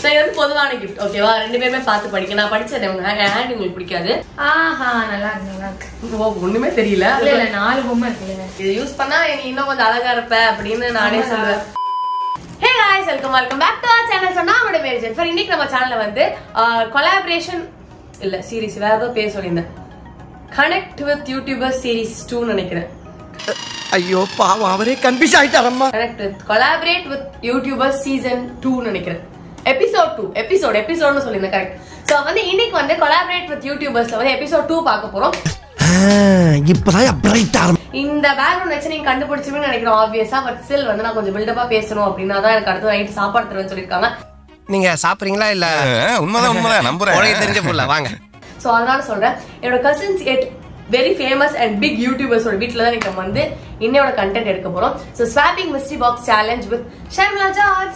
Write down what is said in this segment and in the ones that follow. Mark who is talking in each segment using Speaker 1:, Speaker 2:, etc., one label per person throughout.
Speaker 1: So இது வந்து பொதுவான கிஃப்ட் ஓகேவா ரெண்டு பேருமே பார்த்து படிக்க நான் படிச்சேன் உங்க ஹேண்ட் உங்களுக்கு பிடிக்காது
Speaker 2: ஆஹா நல்லா இருக்கு நல்லா இருக்கு
Speaker 1: ஓ, ஒண்ணுமே தெரியல
Speaker 2: இல்ல இல்ல நாலு பொம்மை இருக்குல்ல
Speaker 1: இது யூஸ் பண்ணா நீ இன்னும் கொஞ்சம் அழகா இருப்ப அப்படின்னு நானே சொல்றேன் hey guys welcome welcome back to our channel சொன்னா அவனோட பேர் ஜென்ஃபர் இன்னைக்கு நம்ம சேனல்ல வந்து கொலாபரேஷன் இல்ல சீரிஸ் வேற ஏதோ பேர் சொல்லியிருந்தேன் கனெக்ட் வித் யூடியூபர் சீரிஸ் டூன்னு நினைக்கிறேன்
Speaker 3: ஐயோ பாவம் அவரே கன்ஃபியூஸ் ஆயிட்டாரம்மா
Speaker 1: connect with collaborate with YouTuber season டூன்னு நினைக்கிறேன் எபிசோட் டூ எபிசோட் எபிசோட்னு சொல்லியிருந்தேன் கரெக்ட் ஸோ வந்து இன்னைக்கு வந்து கொலாபரேட் வித் யூடியூபர்ஸ்ல வந்து எபிசோட் டூ பார்க்க போறோம்
Speaker 3: இப்பதான் பிரைட் ஆரம்பி
Speaker 1: இந்த பேக்ரவுண்ட் வச்சு நீங்க கண்டுபிடிச்சுன்னு நினைக்கிறோம் ஆப்வியஸா பட் ஸ்டில் வந்து நான் கொஞ்சம் பில்டப்பா பேசணும் அப்படின்னா தான் எனக்கு அடுத்த நைட் சாப்பாடு தருவேன் சொல்லியிருக்காங்க
Speaker 3: நீங்க சாப்பிடுறீங்களா இல்ல
Speaker 4: ஆ, உண்மைதான் உண்மைதான் நம்புறேன்
Speaker 3: உனக்கு தெரிஞ்ச புள்ள வாங்க
Speaker 1: ஸோ அதனால சொல்றேன் என்னோட cousins at very famous and big யூடியூபர்ஸோட வீட்டில் தான் நம்ம வந்து இன்னையோட கண்டென்ட் எடுக்க போறோம் so swapping mystery box challenge with Sharmila George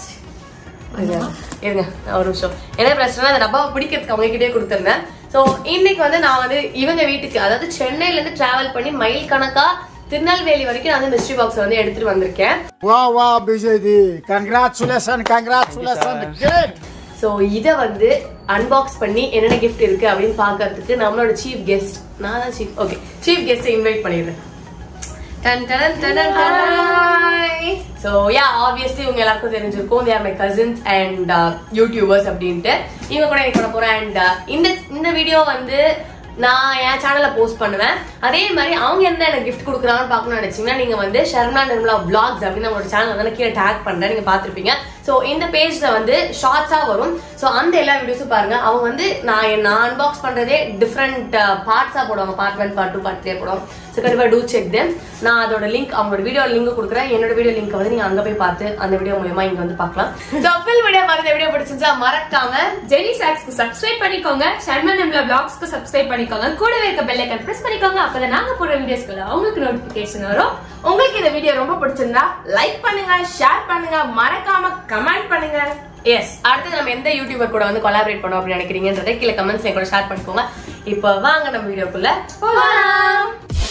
Speaker 1: இருங்க ஒரு நிமிஷம் என்ன பிரச்சனை அந்த டப்பாவை பிடிக்கிறதுக்கு அவங்க கிட்டே கொடுத்துருந்தேன் ஸோ இன்னைக்கு வந்து நான் வந்து இவங்க வீட்டுக்கு அதாவது சென்னையில இருந்து டிராவல் பண்ணி மைல் கணக்கா திருநெல்வேலி வரைக்கும் நான் வந்து மிஸ்ட்ரி பாக்ஸ் வந்து எடுத்துட்டு வந்திருக்கேன்
Speaker 5: Wow, wow, Bijaydi. Congratulations, congratulations. Great.
Speaker 1: So இதை வந்து அன்பாக்ஸ் பண்ணி என்னென்ன கிஃப்ட் இருக்கு அப்படின்னு பார்க்கறதுக்கு நம்மளோட சீஃப் கெஸ்ட் நான் தான் சீஃப் ஓகே சீஃப் கெஸ்ட்டை இன்வைட் பண்ணிடுறேன் done done done so yeah obviously உங்க எல்லாருக்கும் தெரிஞ்சிருக்கும் there my cousins and YouTubers அப்படின்ட்டு இவங்க கூட எனக்கு பண்ண போறேன் அண்ட் இந்த இந்த வீடியோ வந்து நான் என் சேனல்ல போஸ்ட் பண்ணுவேன் அதே மாதிரி அவங்க என்ன எனக்கு கிஃப்ட் கொடுக்குறாங்கன்னு பார்க்கணும்னு நினைச்சீங்கன்னா நீங்க வந்து ஷர்மா நிர்மலா vlogs அப்படின்னு நம்மளோட சேனல் வந்து நான் கீழே டேக் பண்றேன் நீங்க பார்த்திருப்பீங்க ஸோ இந்த பேஜ்ல வந்து ஷார்ட்ஸா வரும் ஸோ அந்த எல்லா வீடியோஸும் பாருங்க அவங்க வந்து நான் நான் அன்பாக்ஸ் பண்றதே டிஃப்ரெண்ட் பார்ட்ஸா போடுவாங்க part one part two part three போடுவாங்க ஸோ கண்டிப்பா டூ செக் தென் நான் அதோட லிங்க் அவங்களோட வீடியோ லிங்க் கொடுக்குறேன் என்னோட வீடியோ லிங்க் வந்து நீங்க அங்க போய் பார்த்து அந்த வீடியோ மூலமா இங்க வந்து பார்க்கலாம் ஸோ ஃபுல் வீடியோ பார்த்து வீடியோ பிடிச்சிருந்தா மறக்காம
Speaker 2: ஜெனி சாக்ஸ்க்கு சப்ஸ்கிரைப் பண்ணிக்கோங்க ஷர்மா நிம்லா பிளாக்ஸ்க்கு சப்ஸ்கிரைப் பண்ணிக்கோங்க கூடவே இருக்க பெல் ஐக்கன் பிரஸ் பண்ணிக்கோங்க அப்பதான் நாங்க போடுற வீடியோஸ்க்குள்ள உங்களுக்கு நோட்டிபிகேஷன் வரும்
Speaker 6: உங்களுக்கு இந்த வீடியோ ரொம்ப பிடிச்சிருந்தா லைக் பண்ணுங்க ஷேர் பண்ணுங்க மறக்காம கமெண்ட் பண்ணுங்க
Speaker 1: எஸ் அடுத்து நம்ம எந்த யூடியூபர் கூட வந்து கொலாபரேட் பண்ணோம் அப்படின்னு நினைக்கிறீங்கன்றதை கீழே கமெண்ட்ஸ் கூட ஷேர் பண்ணிக்கோங்க இப்போ வாங்க நம்ம வீடியோக்குள்ள போலாம்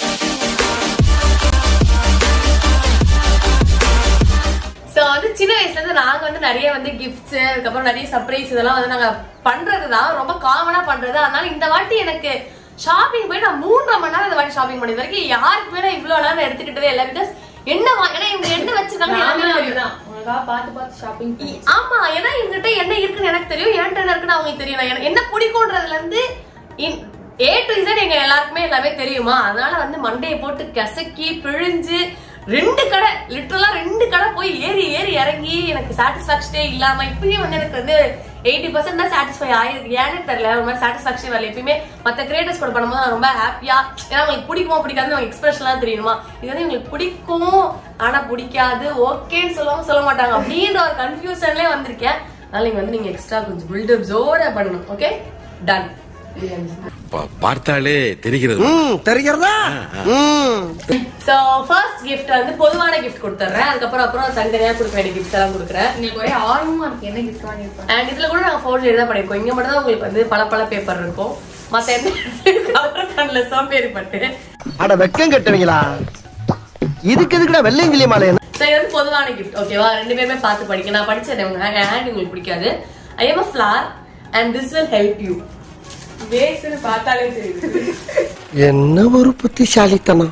Speaker 1: ஸோ வந்து சின்ன வயசுல இருந்து நாங்க வந்து நிறைய வந்து கிஃப்ட்ஸ் அதுக்கப்புறம் நிறைய சர்ப்ரைஸ் இதெல்லாம் வந்து நாங்க பண்றது தான் ரொம்ப காமனா பண்றது அதனால இந்த வாட்டி எனக்கு ஷாப்பிங் போய் நான் மூன்றரை மணி நேரம் இந்த வாட்டி ஷாப்பிங் பண்ணி வரைக்கும் யாருக்குமே நான் இவ்வளவு நேரம் எடுத்துக்கிட்டதே இல்லை பிகாஸ் என்ன வா- ஏன்னா இவங்க என்ன வச்சிருக்காங்க எல்லாமே தெரியும்.
Speaker 2: உங்களுக்காக பார்த்து பார்த்து ஷாப்பிங்
Speaker 1: இ- ஆமா ஏன்னா இவங்ககிட்ட என்ன இருக்குன்னு எனக்கு தெரியும் என்கிட்ட என்ன இருக்குன்னு அவங்களுக்கு தெரியும் நான் எனக்கு என்ன பிடிக்கும்ன்றதுல இருந்து ஏ டு இசட் எங்க எல்லாருக்குமே எல்லாமே தெரியுமா அதனால வந்து மண்டையை போட்டு கசக்கி பிழிஞ்சு ரெண்டு கடை லிட்டரலா ரெண்டு கடை போய் ஏறி ஏறி இறங்கி எனக்கு சாட்டிஸ்பாக்சனே இல்லாம இப்பயும் வந்து எனக்கு வந்து எயிட்டி பர்சன்ட் தான் சாட்டிஸ்ஃபை ஆயிருக்கு ஏன்னு தெரியல ஒரு மாதிரி சாட்டிஸ்பாக்சன் வரல எப்பயுமே மத்த கிரியேட்டர்ஸ் கூட பண்ணும்போது நான் ரொம்ப ஹாப்பியா ஏன்னா அவங்களுக்கு பிடிக்குமோ பிடிக்காது அவங்க எக்ஸ்பிரஷன்லாம் தெரியணுமா இது வந்து எங்களுக்கு பிடிக்கும் ஆனா பிடிக்காது ஓகேன்னு சொல்லவும் சொல்ல மாட்டாங்க அப்படின்ற ஒரு கன்ஃபியூஷன்லேயே வந்திருக்கேன் அதனால நீங்க வந்து நீங்க எக்ஸ்ட்ரா கொஞ்சம் பில்டப்ஸோட பண்ணணும் ஓகே டன்
Speaker 4: பா- பார்த்தாலே தெரிகிறது
Speaker 3: ம் தெரிகிறதா ம்
Speaker 1: ஸோ ஃபர்ஸ்ட் gift வந்து பொதுவான gift கொடுத்துட்றேன் அதுக்கப்புறம் அப்புறம் தனித்தனியா கொடுக்க வேண்டிய கிஃப்ட்ஸ் எல்லாம் கொடுக்குறேன்
Speaker 2: உங்களுக்கு ஒரே ஆர்வமா இருக்கு என்ன கிஃப்ட் வாங்கியிருப்பாங்க
Speaker 1: அண்ட் இதுல கூட நாங்க ஃபோன் தான் பண்ணிருக்கோம் இங்க மட்டும் தான் உங்களுக்கு வந்து பல பல பேப்பர் இருக்கும் மத்த எந்த கவர் பண்ணல சோம்பேறி பட்டு
Speaker 3: அட வெக்கம் கட்டுவீங்களா இதுக்கு எதுக்குடா வெள்ளையங்கிலி மாலை
Speaker 1: ஸோ இது வந்து பொதுவான கிஃப்ட் ஓகேவா ரெண்டு பேருமே பார்த்து படிக்க நான் படிச்சேன் உங்க ஹேண்ட் உங்களுக்கு பிடிக்காது I am a flower and this will help you
Speaker 6: பேசுன்னு பார்த்தாலே தெரியுது
Speaker 3: என்ன ஒரு புத்திசாலித்தனம்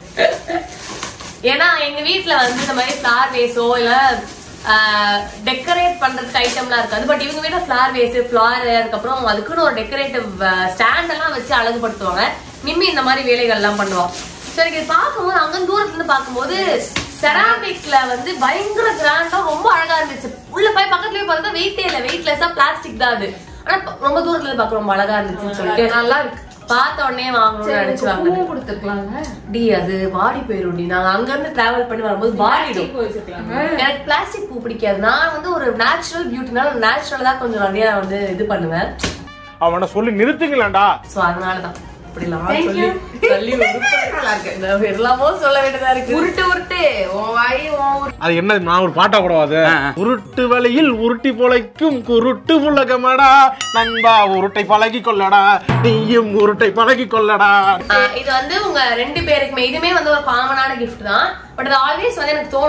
Speaker 1: ஏன்னா எங்க வீட்ல வந்து இந்த மாதிரி ஃபிளார் வேஸோ இல்ல டெக்கரேட் பண்றதுக்கு ஐட்டம்லாம் இருக்காது பட் இவங்க வீட்டுல ஃபிளார் வேஸ் ஃபிளார் அதுக்கப்புறம் அதுக்குன்னு ஒரு டெக்கரேட்டிவ் ஸ்டாண்ட் எல்லாம் வச்சு அழகுபடுத்துவாங்க மிம்மி இந்த மாதிரி வேலைகள் எல்லாம் பண்ணுவா ஸோ எனக்கு இது பார்க்கும்போது அங்க தூரத்துல இருந்து பார்க்கும்போது செராமிக்ல வந்து பயங்கர கிராண்டா ரொம்ப அழகா இருந்துச்சு உள்ள போய் பக்கத்துல போய் பார்த்தா வெயிட்டே இல்ல வெயிட்லெஸ்ஸா பிளாஸ்டிக் தான் அது ஆனா ப- ரொம்ப தூரத்துல இருந்து பார்க்க ரொம்ப அழகா இருந்துச்சுன்னு சொல்லிட்டு
Speaker 6: நல்லா இருக்கு
Speaker 1: பார்த்த உடனே வாங்கணும்னு நினைச்சு வாங்க
Speaker 2: பூ கொடுத்துருக்கலாங்க
Speaker 1: டி அது வாடி போயிரும் டி நாங்க அங்க இருந்து டிராவல் பண்ணி வரும்போது வாடிடும்
Speaker 2: வச்சிருக்கலாங்க
Speaker 1: எனக்கு பிளாஸ்டிக் பூ பிடிக்காது நான் வந்து ஒரு நேச்சுரல் பியூட்டினால நேச்சுரல் தான் கொஞ்சம் நிறைய வந்து இது பண்ணுவேன்
Speaker 5: அவனை சொல்லி நிறுத்துங்களேன்டா
Speaker 1: சோ அதனாலதான் இப்படிலாம் சொல்லி சொல்லி உருப்படியா இருக்கு. நான் எல்லாமோ சொல்ல வேண்டியதா இருக்கு
Speaker 6: உருட்டு உருட்டு உன் வாய் உன் உரு-
Speaker 5: அது என்ன நான் ஒரு பாட்டா கூடாது உருட்டு வழியில் உருட்டி பொழைக்கும் குருட்டு உலகமடா நண்பா உருட்டை பழகி கொள்ளடா நீயும் உருட்டை பழகி கொள்ளடா
Speaker 1: ஆஹ் இது வந்து உங்க ரெண்டு பேருக்குமே இதுமே வந்து ஒரு காமனான gift தான் பட் அது ஆல்வேஸ் வந்து எனக்கு தோணும்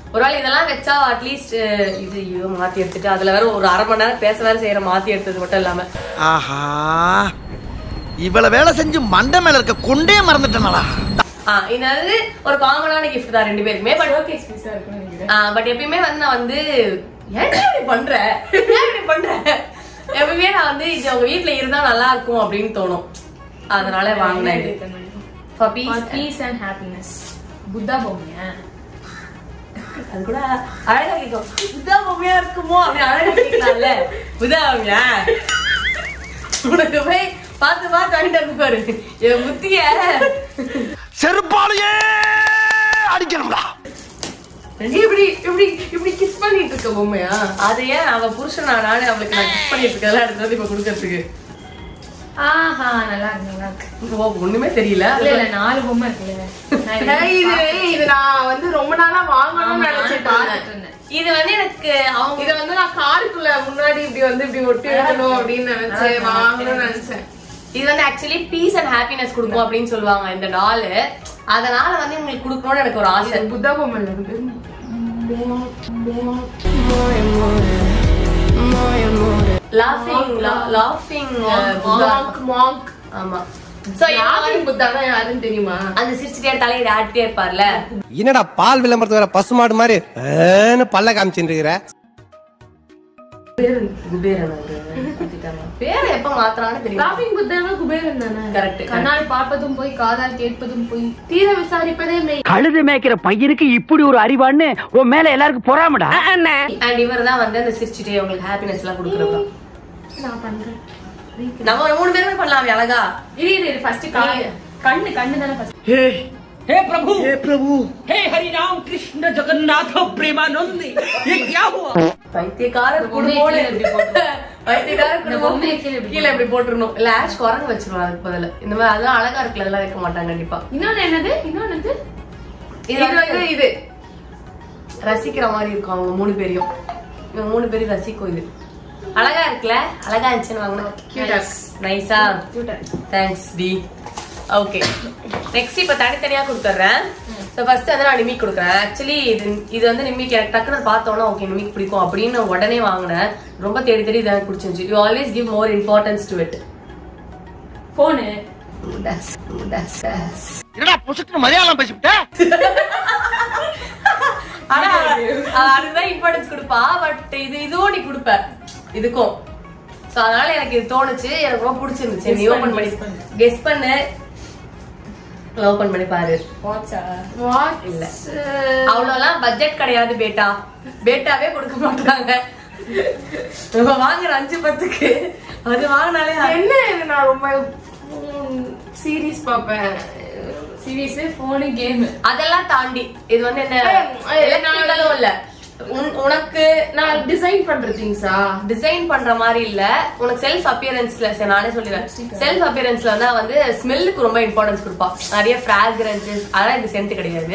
Speaker 1: ஒரு வேளை இதெல்லாம் வச்சா அட்லீஸ்ட் இது ஐயோ மாத்தி எடுத்துட்டு அதுல வேற ஒரு அரை மணி நேரம் பேச வேற செய்யற மாத்தி எடுத்தது மட்டும் இல்லாம
Speaker 3: ஆஹா இவ்வளவு வேலை செஞ்சு மண்டை மேல இருக்க கொண்டே மறந்துட்டேனடா
Speaker 1: ஆ இது வந்து ஒரு காமனான gift தான் ரெண்டு பேருக்குமே பட்
Speaker 2: ஷோகேஸ் பீஸா இருக்கும்னு நினைக்கிறேன்
Speaker 1: பட் எப்பயுமே வந்து நான் வந்து ஏன் இப்படி பண்ற ஏன் இப்படி பண்ற எப்பயுமே நான் வந்து இது உங்க வீட்ல இருந்தா நல்லா இருக்கும் அப்படின்னு தோணும் அதனால வாங்கினேன் இது Puppies.
Speaker 2: Peace and happiness Buddha பொம்மையா
Speaker 1: அது கூட அழகா கேட்கும் புதா பொம்மையா இருக்குமோ அப்படி அழகா கேட்கலாம்ல புதா பொம்மையா உனக்கு போய் பார்த்து பார்த்து வாங்கிட்டு வந்து பாரு என் முத்திய
Speaker 3: செருப்பாலேயே அடிக்கணும்டா
Speaker 6: இப்படி இப்படி இப்படி கிஸ் பண்ணிட்டு இருக்க பொம்மையா
Speaker 1: அது ஏன் அவ புருஷன் நான் நானே அவளுக்கு நான் கிஸ் பண்ணிட்டு இருக்கதெல்லாம் எடுத்து வந்து இப்ப கொடுக்கறதுக்கு
Speaker 2: ஆஹா நல்லா இருக்கு நல்லா இருக்கு
Speaker 1: ஓ, ஒண்ணுமே தெரியல
Speaker 2: இல்ல இல்ல நாலு பொம்மை இருக்குல்ல நான் இது
Speaker 6: ஏய், இது இது நான் வந்து ரொம்ப நாளா வாங்கணும்னு
Speaker 2: ஆமா,
Speaker 6: நினைச்சிட்டு
Speaker 2: பார்த்துட்டு
Speaker 6: இருந்தேன்
Speaker 2: இருந்தேன்.
Speaker 1: இது வந்து எனக்கு அவங்க
Speaker 6: இத வந்து நான் காருக்குள்ள முன்னாடி இப்படி வந்து இப்படி ஒட்டி வைக்கணும் அப்படின்னு நினைச்சேன் வாங்கணும்னு நினைச்சேன்
Speaker 1: இது வந்து ஆக்சுவலி பீஸ் அண்ட் ஹாப்பினஸ் கொடுக்கும் அப்படின்னு சொல்லுவாங்க இந்த டால் அதனால வந்து உங்களுக்கு கொடுக்கணும்னு எனக்கு ஒரு ஆசை
Speaker 6: இது புத்தா பொம்மை இருந்து
Speaker 1: லாஃபிங் லாஃபிங்
Speaker 6: மாங்க் மாங்க்
Speaker 1: ஆமா சோ
Speaker 6: யாரும் புத்தானா யாருன்னு தெரியுமா
Speaker 1: அந்த சிரிச்சுட்டே எடுத்தாலே இது ஆடிட்டே இருப்பார்ல
Speaker 7: என்னடா பால் விளம்பரத்து வர பசுமாடு மாதிரி ஏன்னு பல்ல காமிச்சுட்டு இருக்கிற
Speaker 1: குபேரன் அவரு. மாத்திட்டாங்க. பேரை எப்ப மாத்துறான்னு தெரியும்
Speaker 6: லாஃபிங் புத்தானா குபேரன் தானே
Speaker 1: கரெக்ட்
Speaker 2: கண்ணால் பார்ப்பதும் போய் காதால் கேட்பதும் போய்
Speaker 6: தீர விசாரிப்பதே மெய்
Speaker 8: கழுது மேய்க்கிற பையனுக்கு இப்படி ஒரு அறிவான்னு உன் மேல எல்லாருக்கும் பொறாமடா
Speaker 1: அண்ட் இவர் தான் வந்து அந்த சிரிச்சுட்டே உங்களுக்கு ஹாப்பினஸ் எல்லாம் கொடுக்குறவங்க
Speaker 6: நான் பண்றேன்
Speaker 1: நம்ம ஒரு மூணு பேருமே பண்ணலாம் அழகா
Speaker 2: இரு இரு இரு ஃபர்ஸ்ட் கண்ணு கண்ணு தானே ஃபர்ஸ்ட்
Speaker 8: हे प्रभु हे प्रभु हे हरि राम कृष्ण जगन्नाथ प्रेमानंद ये क्या हुआ
Speaker 1: பைத்தியக்கார
Speaker 2: பொம்மையை
Speaker 1: குடும்பம்
Speaker 2: கீழே இப்படி போட்டுரும்.
Speaker 1: பைத்தியக்கார
Speaker 2: இந்த
Speaker 1: குடும்பம்
Speaker 2: பொம்மையை கீழே இப்படி
Speaker 1: கீழே இப்படி போட்டுருணும் இல்ல ஆஷ் குரங்கு வச்சிருவோம் அதுக்கு பதிலா இந்த மாதிரி அதெல்லாம் அழகா இருக்குல்ல அதெல்லாம் வைக்க மாட்டாங்க கண்டிப்பா
Speaker 2: இன்னொன்னு என்னது இன்னொன்னு என்னது
Speaker 1: இது வந்து இது ரசிக்கிற மாதிரி இருக்கும் அவங்க மூணு பேரையும் இவங்க மூணு பேரும் ரசிக்கும் இது அழகா இருக்குல்ல அழகா இருந்துச்சுன்னு வாங்கினேன்
Speaker 6: Cute-ஆ
Speaker 1: நைஸா தேங்க்ஸ் டி ஓகே நெக்ஸ்ட் இப்ப தனித்தனியா கொடுத்துட்றேன் ஸோ ஃபர்ஸ்ட் வந்து நான் நிமிக் கொடுக்குறேன் ஆக்சுவலி இது இது வந்து நிமிக் எனக்கு டக்குன்னு பார்த்தோன்னா ஓகே நிமிக் பிடிக்கும் அப்படின்னு உடனே வாங்கினேன் ரொம்ப தேடி தேடி இது எனக்கு பிடிச்சிருந்துச்சு you always give more importance to it
Speaker 2: போனு
Speaker 3: என்னடா பொசுக்கு மலையாளம் பேசிவிட்ட
Speaker 1: ஆனா அவ அதுதான் இம்பார்ட்டன்ஸ் கொடுப்பா பட் இது இதுவும் நீ கொடுப்ப இதுக்கும் சோ அதனால எனக்கு இது தோணுச்சு எனக்கு ரொம்ப பிடிச்சிருந்துச்சு நீ ஓபன் பண்ணி கெஸ் பண்ணு ஓபன் பண்ணி பாரு
Speaker 2: வாட்ஸா
Speaker 6: வாட்
Speaker 1: இல்ல அவ்வளவுலாம் பட்ஜெட் கிடையாது பேட்டா பேட்டாவே கொடுக்க மாட்டாங்க நம்ம வாங்குற அஞ்சு பத்துக்கு அது வாங்கினாலே
Speaker 6: என்ன இது நான் ரொம்ப சீரிஸ் பாப்பேன்
Speaker 2: சீரிஸ் போனு கேம்
Speaker 1: அதெல்லாம் தாண்டி இது வந்து என்ன
Speaker 6: ஏய், ஏய்,
Speaker 1: எலக்ட்ரிக்கலும் இல்ல உன்- உனக்கு
Speaker 6: நான் டிசைன் பண்ற திங்ஸா
Speaker 1: டிசைன் பண்ற மாதிரி இல்ல உனக்கு செல்ஃப் அப்பியரன்ஸ்ல சரி நானே சொல்லிடுறேன் செல்ஃப் அப்பியரன்ஸ்ல வந்து வந்து ஸ்மெல்லுக்கு ரொம்ப இம்பார்ட்டன்ஸ் கொடுப்பா நிறைய ஃபிராக்ரன்சஸ் அதெல்லாம் இது சென்ட் கிடையாது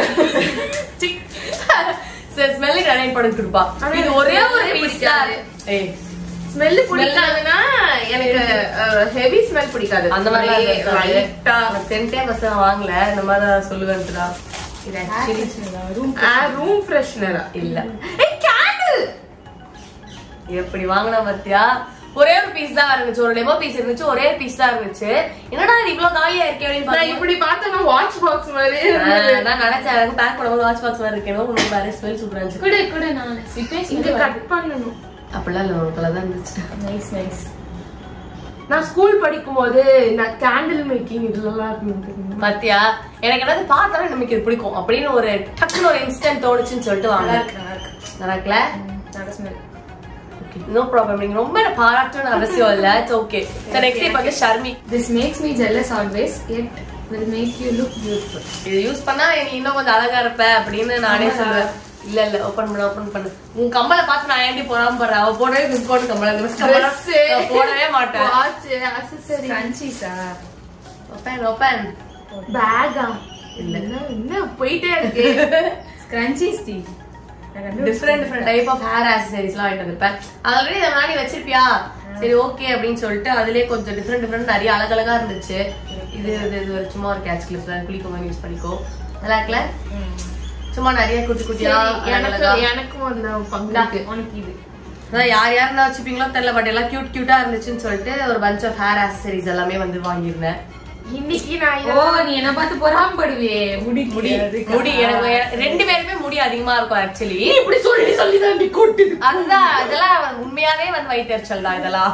Speaker 1: ஸ்மெல்லுக்கு நிறைய இம்பார்ட்டன்ஸ் கொடுப்பா
Speaker 6: ஆனா
Speaker 1: இது
Speaker 6: எனக்கு
Speaker 1: ஒரே ஒரு
Speaker 6: smell
Speaker 1: பீஸ் தான்
Speaker 6: பிடிக்காது.
Speaker 1: ஏய்
Speaker 6: ஸ்மெல் பிடிக்காதுன்னா எனக்கு ஹெவி ஸ்மெல் பிடிக்காது
Speaker 1: அந்த மாதிரி
Speaker 6: லைட்டா
Speaker 1: சென்டே ஃபர்ஸ்ட் நான் வாங்கல இந்த மாதிரி தான் சொல்லுவேன்ட்டுடா இது ஆக்சுவலி
Speaker 2: ரூம்
Speaker 6: ரூம் ஃப்ரெஷ்னரா
Speaker 1: இல்ல
Speaker 6: ஏய் கேண்டில்
Speaker 1: எப்படி வாங்கினா பாத்தியா ஒரே ஒரு பீஸ் தான் இருந்துச்சு ஒரு டெமோ பீஸ் இருந்துச்சு ஒரே ஒரு பீஸ் தான் இருந்துச்சு என்னடா இது இவ்வளவு காலியா இருக்கே அப்படின்னு
Speaker 6: நான்
Speaker 1: பாத்தா
Speaker 6: இப்படி பார்த்தேன்னா வாட்ச் பாக்ஸ் மாதிரி
Speaker 1: ஆஹ் நான் நினைச்சேன் பேக் பண்ணும்போது வாட்ச் பாக்ஸ் மாதிரி இருக்கேனோ உனக்கு வேற ஸ்மெல் சூப்பரா இருந்துச்சு
Speaker 2: குடு குடு நான் இப்பே
Speaker 6: இங்க கட் பண்ணணும்
Speaker 1: அப்படிலாம் இல்ல உனக்கு தான் இருந்துச்சு
Speaker 2: நைஸ் நைஸ்
Speaker 6: நான் ஸ்கூல் படிக்கும் போது நான் கேண்டில் மேக்கிங் இதுலலாம் இருந்தேன்
Speaker 1: பாத்தியா எனக்கு என்னது பார்த்தாலும் நமக்கு இது பிடிக்கும் அப்படின்னு ஒரு டக்குன்னு ஒரு இன்ஸ்டன்ட் தோணுச்சுன்னு சொல்லிட்டு வாங்க நல்லா இருக்குல்ல
Speaker 2: நல்ல ஸ்மெல்
Speaker 1: நோ ப்ராப்ளம் நீங்க ரொம்ப என்ன பாராட்டணும்னு அவசியம் இல்ல இட்ஸ் ஓகே சரி நெக்ஸ்ட் இப்போ வந்து Sharmi
Speaker 2: this makes me jealous always it will make you look beautiful
Speaker 1: இது யூஸ் பண்ணா நீ இன்னும் கொஞ்சம் அழகா இருப்ப அப்படின்னு நானே சொல்லுவேன் இல்ல இல்ல ஓபன் பண்ணு ஓபன் பண்ணு உன் கம்மலை பார்த்து நான் ஏன்டி போடாம போறேன் அவ போடவே பிஸ்கோட் கம்மல
Speaker 6: Dress.
Speaker 1: நான் போடவே மாட்டேன்
Speaker 6: வாட்ச் அக்சசரி
Speaker 2: கிரன்ச்சீஸா
Speaker 1: ஓபன் ஓபன்
Speaker 6: பேகா இல்ல என்ன போயிட்டே இருக்கு
Speaker 2: கிரன்ச்சீஸ் டி
Speaker 1: different different type of hair ஆக்சசரிஸ்லாம் வாங்கிட்டு வந்திருப்பேன் ஆல்ரெடி இதை முன்னாடி வச்சிருப்பியா சரி ஓகே அப்படின்னு சொல்லிட்டு அதுலயே கொஞ்சம் டிஃப்ரெண்ட் டிஃப்ரெண்ட் நிறைய அழகழகா இருந்துச்சு இது இது இது ஒரு சும்மா ஒரு கேட்ச் கிளிப் தான் குளிக்கும் யூஸ் பண்ணிக்கோ நல்லா இருக்குல்ல சும்மா நிறைய குட்டி குட்டியா
Speaker 6: சரி, எனக்கு
Speaker 1: அழகழகா.
Speaker 6: எனக்கும் அதுல பங்கு
Speaker 1: இந்தா.
Speaker 6: இருக்கு
Speaker 2: உனக்கு இது
Speaker 1: அதான் யார் யாருன்னா வச்சுப்பீங்களோ தெரியல பட் எல்லாம் கியூட் கியூட்டா இருந்துச்சுன்னு சொல்லிட்டு ஒரு பஞ்ச் ஆஃப் ஹேர் ஆக்சசரிஸ் எல்லாமே வந்து வாங்கியிருந்தேன்
Speaker 6: இன்னைக்கு நான்
Speaker 2: ஓ நீ என்ன பார்த்து பொறாமப்படுவே முடி
Speaker 1: முடி முடி எனக்கு ரெண்டு பேருமே முடி அதிகமா இருக்கும் ஆக்சுவலி
Speaker 6: இப்படி சொல்லி சொல்லி தான் நீ கொட்டுது
Speaker 1: அதுதான் இதெல்லாம் உண்மையாவே வந்து வயிற்றுச்சல் தான் இதெல்லாம்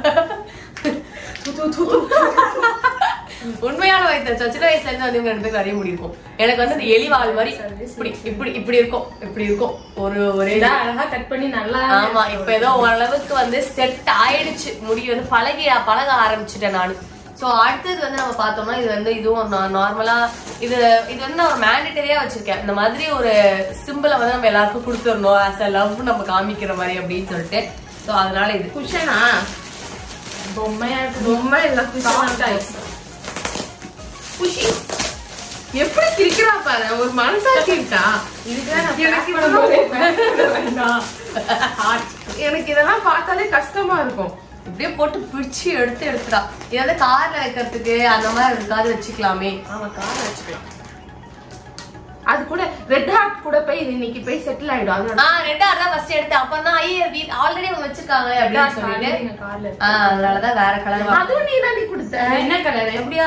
Speaker 1: உண்மையான வயிற்றுச்சல் சின்ன வயசுல இருந்து வந்து இவங்க ரெண்டு பேருக்கு நிறைய முடி இருக்கும் எனக்கு வந்து இந்த எலிவால் மாதிரி இப்படி இப்படி இப்படி இருக்கும் இப்படி இருக்கும் ஒரு ஒரே
Speaker 2: இதான் அழகா கட் பண்ணி நல்லா
Speaker 1: ஆமா இப்ப ஏதோ ஓரளவுக்கு வந்து செட் ஆயிடுச்சு முடி வந்து பழகி பழக ஆரம்பிச்சுட்டேன் நானு சோ அடுத்தது வந்து நம்ம பார்த்தோம்னா இது வந்து இதுவும் நார்மலா இது இது வந்து நான் ஒரு மேண்டட்டரியா வச்சிருக்கேன் இந்த மாதிரி ஒரு சிம்பிளை வந்து நம்ம எல்லாருக்கும் கொடுத்துடணும் ஆஸ் அ லவ் நம்ம காமிக்கிற மாதிரி அப்படின்னு சொல்லிட்டு சோ அதனால இது
Speaker 6: குஷனா
Speaker 2: பொம்மையா இருக்கு
Speaker 6: ரொம்ப எல்லாம்
Speaker 2: Soft ஆ
Speaker 6: குஷன் குஷி எப்படி கிரிக்கிறா பாரு ஒரு மனசாட்சி இருக்கா எனக்கு இதெல்லாம்
Speaker 2: வேண்டாம்
Speaker 6: எனக்கு இதெல்லாம் பார்த்தாலே கஷ்டமா இருக்கும்
Speaker 1: இப்படியே போட்டு பிடிச்சு எடுத்து எடுத்துடா இது வந்து கார்ல வைக்கிறதுக்கு அந்த மாதிரி இருக்காது வச்சுக்கலாமே
Speaker 6: ஆமா கார் வச்சுக்கலாம் அது கூட ரெட் ஹார்ட் கூட போய் இது இன்னைக்கு போய் செட்டில் ஆயிடும் அதனால
Speaker 1: ஆஹ் ரெண்டா தான் ஃபர்ஸ்ட் எடுத்தேன் அப்பதான் ஐயே ஆல்ரெடி அவங்க வச்சிருக்காங்களே அப்படின்னு சொல்லிட்டு
Speaker 2: எங்க கார்ல இருக்கு.
Speaker 1: ஆஹ் அதனாலதான் வேற கலர்
Speaker 6: அதுவும் நீ தாண்டி கொடுத்த
Speaker 2: என்ன கலர்
Speaker 1: எப்படியா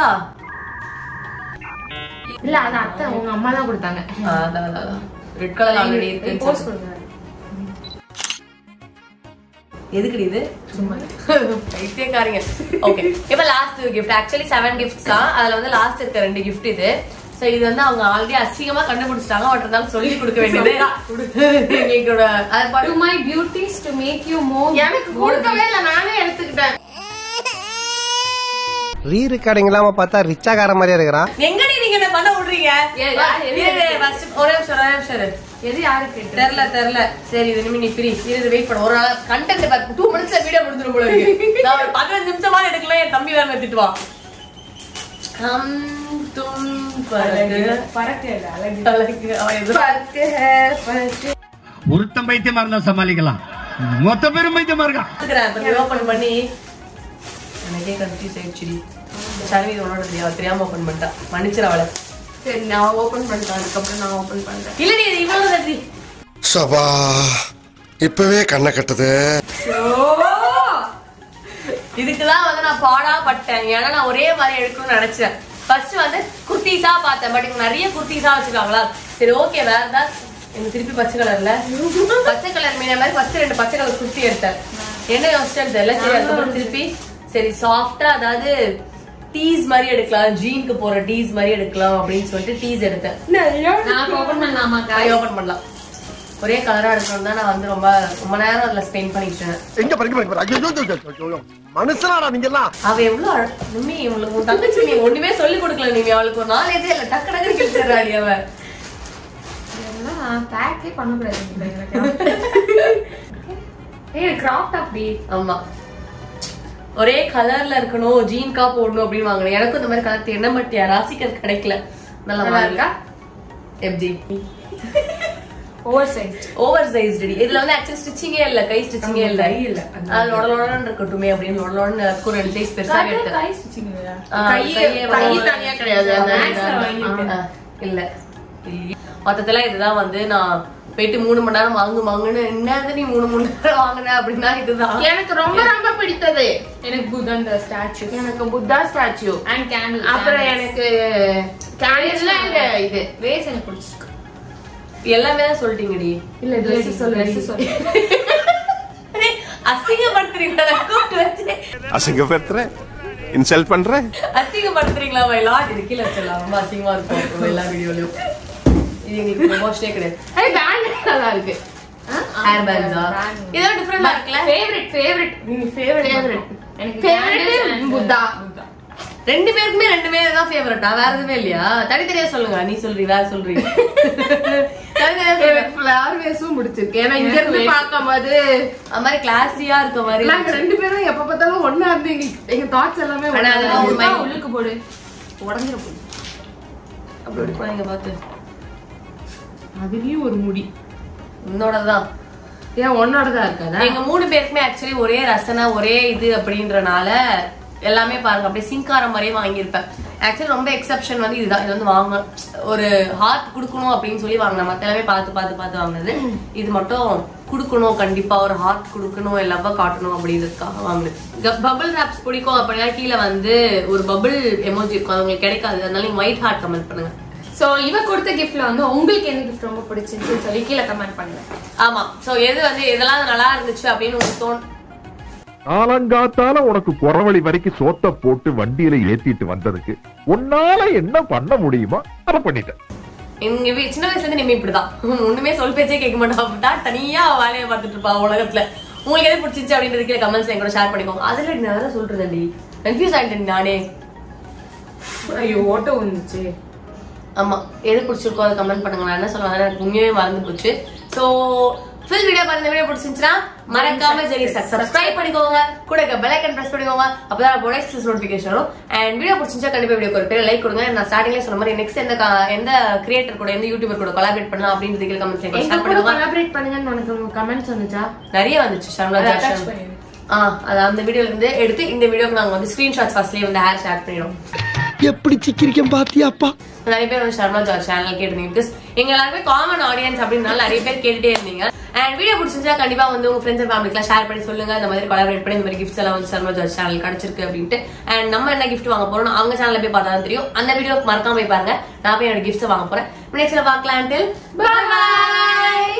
Speaker 6: இல்ல அது அத்தை உங்க அம்மா தான் கொடுத்தாங்க
Speaker 1: ரெட் கலர் ஆல்ரெடி இருக்கு
Speaker 2: போஸ்ட் கொடுங்க
Speaker 1: எதுக்குடி இது பைத்தியக்காரங்க ஓகே இப்ப last gift actually seven gifts தான் அதுல வந்து லாஸ்ட் இருக்க ரெண்டு கிஃப்ட் இது சோ இது வந்து அவங்க ஆல்ரெடி அசிங்கமா கண்டுபிடிச்சிட்டாங்க பட் இருந்தாலும் சொல்லி கொடுக்க வேண்டியது எங்களோட அது
Speaker 2: டு
Speaker 1: பாட்டு
Speaker 2: my beauties to make you more
Speaker 6: எனக்கு கொடுக்கவே இல்ல நானே எடுத்துக்கிட்டேன்
Speaker 7: ரீ ரெக்கார்டிங் இல்லாம பார்த்தா ரிச்சாகார மாதிரியே இருக்கிறான்
Speaker 1: எங்கடி நீங்க என்ன பண்ண விடுறீங்க
Speaker 2: ஏ, யார், எது
Speaker 1: இரு, இரு, first ஒரே நிமிஷம் ஒரே நிமிஷம் இரு.
Speaker 2: எது யாருக்கு
Speaker 1: தெரியல தெரியல சரி இது இனிமே நீ ஃப்ரீ இது வெயிட் பண்ண ஒரு நாள் கண்டென்ட் பார்த்து டூ மினிட்ஸ்ல வீடியோ முடிஞ்சிடும் போல இருக்கு நான் ஒரு பதினஞ்சு நிமிஷமா எடுக்கல என் தம்பி வேற திட்டுவான் ஹம் தும் பறக்கு
Speaker 2: பறக்க இல்ல, அழகு
Speaker 1: பறக்கு. அவன் எது
Speaker 6: பருக்கு பருக்கு
Speaker 9: ஒருத்தன் பைத்தியமா இருந்தா சமாளிக்கலாம் மொத்த பேரும் பைத்தியமா இருக்கான்
Speaker 1: பார்த்துக்கிறேன். இப்ப ஓபன் பண்ணி எனக்கே கன்ஃபியூஸ் ஆயிடுச்சுடி சனவி இது உன்னோட தெரியாது அவ தெரியாம ஓபன் பண்ணிட்டா மன்னிச்சிரு அவளை
Speaker 6: சரி நான் ஓபன் பண்ணிட்டேன் அதுக்கப்புறம் நான் ஓபன் பண்றேன்
Speaker 1: இல்லடி இது இவ்வளவு நன்றி
Speaker 4: சபா இப்பவே கண்ணை கட்டுது
Speaker 1: இதுக்குதான் வந்து நான் பாடா பட்டேன் ஏன்னா நான் ஒரே மாதிரி எடுக்கணும்னு நினைச்சேன் ஃபர்ஸ்ட் வந்து குர்த்திஸா பார்த்தேன் பட் இங்க நிறைய குர்த்திஸா வச்சிருக்காங்களா சரி ஓகே வேற ஏதாவது எனக்கு திருப்பி பச்சை கலர்ல பச்சை கலர் மீன மாதிரி ஃபர்ஸ்ட் ரெண்டு பச்சை கலர் குர்த்தி எடுத்தேன் என்ன யோசிச்சேன்னு தெரியல சரி அதுக்கப்புறம் திருப்பி சரி சாஃப்டா அதாவது டீஸ் மாதிரி எடுக்கலாம் ஜீனுக்கு போற டீஸ் மாதிரி எடுக்கலாம் அப்படின்னு சொல்லிட்டு டீஸ் எடுத்தேன்
Speaker 2: நான் ஓபன் பண்ணலாமா
Speaker 1: ஓபன் பண்ணலாம் ஒரே கலரா இருக்கணும் தான் நான் வந்து ரொம்ப ரொம்ப நேரம் அதுல ஸ்பெண்ட் பண்ணிட்டேன்
Speaker 3: எங்க படிக்க ஐயோ மனுஷனாடா நீங்க எல்லாம்
Speaker 1: அவ எவ்வளவு அழ- நிம்மி இவளுக்கு உன் தங்கச்சி நீ ஒண்ணுமே சொல்லி கொடுக்கல நீ அவளுக்கு ஒரு நாலேஜே இல்ல டக்கு டக்குனு கிழிச்சிடுறாடி அவ
Speaker 2: இதெல்லாம் பேக்கே பண்ணக்கூடாது இந்த எனக்கு ஏய் கிராப் டாப் டி
Speaker 1: ஆமா ஒரே கலர்ல இருக்கணும் ஜீன்கா போடணும் அப்படின்னு வாங்கினேன் எனக்கும் இந்த மாதிரி கலர் என்ன மட்டியா ராசிக்கர் கிடைக்கல நல்லா
Speaker 2: நல்லா
Speaker 1: இருக்கா
Speaker 2: இருக்கா
Speaker 1: எப்ஜி
Speaker 2: ஓவர் சைஸ்
Speaker 1: ஓவர் சைஸ் இதுல வந்து ஆக்சுவலி ஸ்டிச்சிங்கே இல்ல கை ஸ்டிச்சிங்கே இல்ல
Speaker 2: கை இல்ல.
Speaker 1: அது லொடலொடன்னு இருக்கட்டுமே அப்படின்னு லொடலொடன்னு இருக்கும் ரெண்டு சைஸ் பெருசா எடுத்தேன்
Speaker 2: கை ஸ்டிச்சிங் இல்லையா
Speaker 1: ஆ,
Speaker 6: கை
Speaker 1: கையே
Speaker 6: கை
Speaker 1: வந்து-
Speaker 6: தனியா கிடையாது அந்த
Speaker 2: Max ல
Speaker 6: இது.
Speaker 2: வாங்கியிருக்கேன்.
Speaker 1: ஆ, இல்ல இல்லையே. மொத்தத்துல இதுதான் வந்து நான் போயிட்டு மூணு மணி நேரம் வாங்கு வாங்குன்னு என்னது நீ மூணு மணி நேரம் வாங்குன அப்படின்னா இதுதான்
Speaker 6: எனக்கு ரொம்ப ரொம்ப பிடித்தது
Speaker 2: எனக்கு புத்தன் அந்த ஸ்டாச்சு
Speaker 6: எனக்கு புத்தா ஸ்டாச்சு
Speaker 2: அண்ட் கேண்டில்
Speaker 6: அப்புறம் எனக்கு கேண்டில்ல இந்த இது
Speaker 2: வேஸ் எனக்கு பிடிச்சிருக்கு
Speaker 1: எல்லாமே தான் சொல்லிட்டீங்கடி
Speaker 6: இல்ல ட்ரெஸ் சொல்லு
Speaker 2: Dress சொல்லு
Speaker 1: அசிங்கப்படுத்துறீங்களா நான் கூப்பிட்டு வச்சு
Speaker 4: அசிங்கப்படுத்துறேன் இன்சல்ட் பண்றேன்
Speaker 1: அசிங்கப்படுத்துறீங்களா மைலாட் இது கீழே வச்சிடலாம் ரொம்ப அசிங்கமா இருக்கும் எல்லா வீடியோலயும் இது எங்களுக்கு ப்ரொமோஷனே கிடையாது
Speaker 6: அது பேண்ட் நல்லா இருக்கு
Speaker 1: ஹேர் பேண்ட்ஸா இதெல்லாம் டிஃப்ரெண்டா இருக்குல்ல
Speaker 2: ஃபேவரட் ஃபேவரட்
Speaker 6: ஃபேவரட்
Speaker 2: எனக்கு
Speaker 6: Favorite
Speaker 2: candles and
Speaker 6: Buddha.
Speaker 2: Buddha
Speaker 1: ரெண்டு பேருக்குமே ரெண்டு பேர் தான் ஃபேவரட்டா வேற எதுவுமே இல்லையா தனித்தனியா சொல்லுங்க நீ சொல்றீ வேற சொல்றீங்க தனித்தனியா சொல்லுங்க.
Speaker 6: எனக்கு ஃபிளவர் வேஸும் பிடிச்சிருக்கு ஏன்னா இங்க இருந்து பார்க்கும்போது
Speaker 1: அது மாதிரி கிளாஸியா இருக்க மாதிரி
Speaker 6: நாங்க ரெண்டு பேரும் எப்ப பார்த்தாலும் ஒண்ணா இருந்து எங்க எங்க தாட்ஸ் எல்லாமே
Speaker 1: ஆனா
Speaker 6: ஒண்ணா
Speaker 1: அதெல்லாம்
Speaker 6: இருக்கு.
Speaker 1: ஒரு
Speaker 2: புத்தா உள்ளுக்கு போடு
Speaker 6: உடஞ்சிர போகுது
Speaker 1: அப்படி இருக்கும் நீங்க பார்த்து
Speaker 6: அதுலயும் ஒரு முடி
Speaker 1: உன்னோடதான்
Speaker 6: ஏன் உன்னோடதான் இருக்காதா
Speaker 1: எங்க மூணு பேருக்குமே ஆக்சுவலி ஒரே ரசனை ஒரே இது அப்படின்றனால எல்லாமே பாருங்க அப்படியே சிங்காரம் மாதிரியே வாங்கியிருப்பேன் ஆக்சுவலி ரொம்ப எக்ஸப்ஷன் வந்து இதுதான் இது வந்து வாங்க ஒரு ஹார்ட் கொடுக்கணும் அப்படின்னு சொல்லி வாங்கின மத்த எல்லாமே பார்த்து பார்த்து பார்த்து வாங்கினது இது மட்டும் கொடுக்கணும் கண்டிப்பா ஒரு ஹார்ட் கொடுக்கணும் லவ்வ காட்டணும் அப்படின்றதுக்காக வாங்கினது பபிள் ராப்ஸ் பிடிக்கும் அப்படின்னா கீழே வந்து ஒரு பபிள் எமோஜி இருக்கும் அது உங்களுக்கு கிடைக்காது அதனால நீங்க ஒயிட் ஹார்ட் கமெண்ட் பண்ணுங்க
Speaker 2: சோ இவ கொடுத்த கிஃப்ட்ல வந்து உங்களுக்கு என்ன கிஃப்ட் ரொம்ப பிடிச்சிருந்துச்சுன்னு சொல்லி கீழே கமெண்ட் பண்ணுங்க
Speaker 1: ஆமா சோ எது வந்து எதெல்லாம் நல்லா இருந்துச்சு அப்படின்னு உங்களுக்கு தோணு
Speaker 10: காலங்காத்தால உனக்கு குறவழி வரைக்கும் சோத்த போட்டு வண்டியில ஏத்திட்டு வந்ததுக்கு உன்னால என்ன பண்ண முடியுமோ அதை பண்ணிட்டேன்
Speaker 1: எங்க வீ- சின்ன வயசுல இருந்து நிம்மி இப்படிதான் ஒண்ணுமே சொல் பேச்சே கேட்க மாட்டா அப்படின்னா தனியா அவ வேலையை பார்த்துட்டு இருப்பா உலகத்துல உங்களுக்கு எது பிடிச்சிச்சு அப்படின்றது கீழே கமெண்ட்ஸ் என் கூட ஷேர் பண்ணிக்கோங்க அதுல நான் தான் சொல்றேன்டி கன்ஃபியூஸ் ஆயிட்டேன் நானே
Speaker 2: ஐயோ ஓட்ட வந்துச்சு
Speaker 1: ஆமா எது பிடிச்சிருக்கோ அதை கமெண்ட் பண்ணுங்க நான் என்ன சொல்லுவேன் எனக்கு உண்மையாவே மறந்து போச்சு சோ ஃபுல் வீடியோ பார்த்த வீடியோ பிடிச்சிருந்துச்சுன்னா மறக்காம சரி சப்ஸ்கிரைப் பண்ணிக்கோங்க கூட இருக்க பெல் ஐக்கன் பிரஸ் பண்ணிக்கோங்க அப்பதான் போட எக்ஸ்பிரஸ் நோட்டிஃபிகேஷன் வரும் அண்ட் வீடியோ பிடிச்சிருந்தா கண்டிப்பா வீடியோக்கு ஒரு பேர் லைக் கொடுங்க நான் ஸ்டார்டிங்ல சொன்ன மாதிரி நெக்ஸ்ட் எந்த க- எந்த கிரியேட்டர் கூட எந்த யூடியூபர் கூட கொலாபரேட் பண்ணலாம் அப்படின்னு கீழே கமெண்ட்ஸ்
Speaker 2: எங்க
Speaker 1: ஷேர்
Speaker 2: கூட
Speaker 1: பண்ணுங்க
Speaker 2: கொலாபரேட் பண்ணுங்கன்னு உனக்கு கமெண்ட்ஸ் வந்துச்சா
Speaker 1: நிறைய வந்துச்சு ஷர்மிளா
Speaker 2: அதை
Speaker 1: ஜாக்சன்
Speaker 2: attach பண்ணிடு.
Speaker 1: ஆ அது அந்த வீடியோல இருந்து எடுத்து இந்த வீடியோக்கு நாங்க வந்து ஸ்கிரீன்ஷாட்ஸ் ஃபர்ஸ்ட்லயே வந்து ஹேர் ஷேர் பண்ணிடுவோம்
Speaker 3: எப்படி சிக்கிரிக்கம் பாத்தியாப்பா
Speaker 1: நிறைய பேர் வந்து சர்மா ஜார்ஜ் சேனல் கேட்டிருந்தீங்க பிகாஸ் எங்க எல்லாருமே காமன் ஆடியன்ஸ் அப்படின்னால நிறைய பேர் கேட்டுட்டே இருந்தீங்க அண்ட் வீடியோ பிடிச்சிருந்தா கண்டிப்பா வந்து உங்க ஃப்ரெண்ட்ஸ் அண்ட் ஃபேமிலிக்குலாம் ஷேர் பண்ணி சொல்லுங்க இந்த மாதிரி கொலாபரேட் பண்ணி இந்த மாதிரி கிஃப்ட்ஸ் எல்லாம் வந்து சர்மா ஜார்ஜ் சேனல் கிடைச்சிருக்கு அப்படின்ட்டு அண்ட் நம்ம என்ன கிஃப்ட் வாங்க போறோம் அவங்க சேனல்ல போய் பார்த்தா தான் தெரியும் அந்த வீடியோ மறக்காம போய் பாருங்க நான் போய் என்னோட கிஃப்ட்ஸ் வாங்க போறேன் நெக்ஸ்ட் பார்க்கலாம் பை